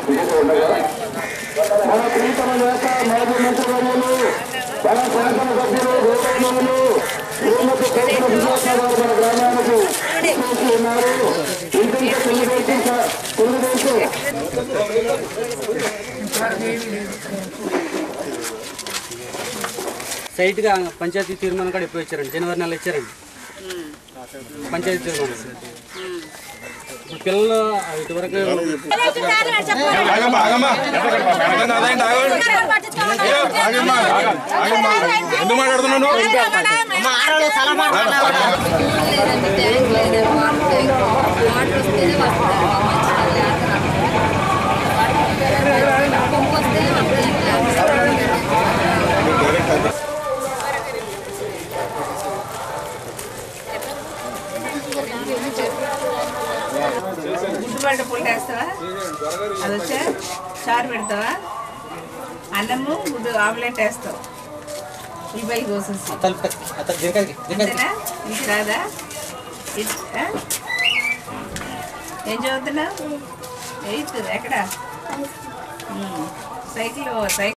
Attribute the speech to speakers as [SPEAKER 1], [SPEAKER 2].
[SPEAKER 1] ఇది ఉండగా మన ప్రీతమ నేత మాజీ మంత్రివర్యులు మన శాసన సభ్యులు గౌరవనీయులు శ్రీమతి కోటల విజయసాయి గారు మన గ్రామానికి చేసి ఉన్నారు ఇంటింటి తెలుగుదేశం తెలుగుదేశం
[SPEAKER 2] సైట్గా పంచాయతీ తీర్మానం కూడా ఎప్పుడు ఇచ్చారండి జనవరి నెల ఇచ్చారండి పంచాయతీ తీర్మానం ఇప్పుడు పిల్లలు ఇటువరకు
[SPEAKER 3] ఆగమ్మా ఆగమ్మా వెనక అదేంటి ఆగండి ఆగమ్మా ఆగమ్మా ఎందుకు మాట్లాడుతున్నాను
[SPEAKER 4] లేదండి ట్యాంక్ లేదు వాటర్ ట్యాంక్ వాటర్ వస్తేనే వస్తారు పంపు వస్తేనే వస్తారు
[SPEAKER 5] గుడ్డుబండ పుల్ల వేస్తావా అది వచ్చా చారు పెడతావా అన్నము గుడ్డు ఆమ్లెట్ వేస్తావు ఉల్లిపాయలు కోసేసి అంతేనా నీకు రాదా ఇట్- ఆ? ఏం చదువుతున్నావు ఎయిత్ ఎక్కడ ఉమ్. Cycle cycle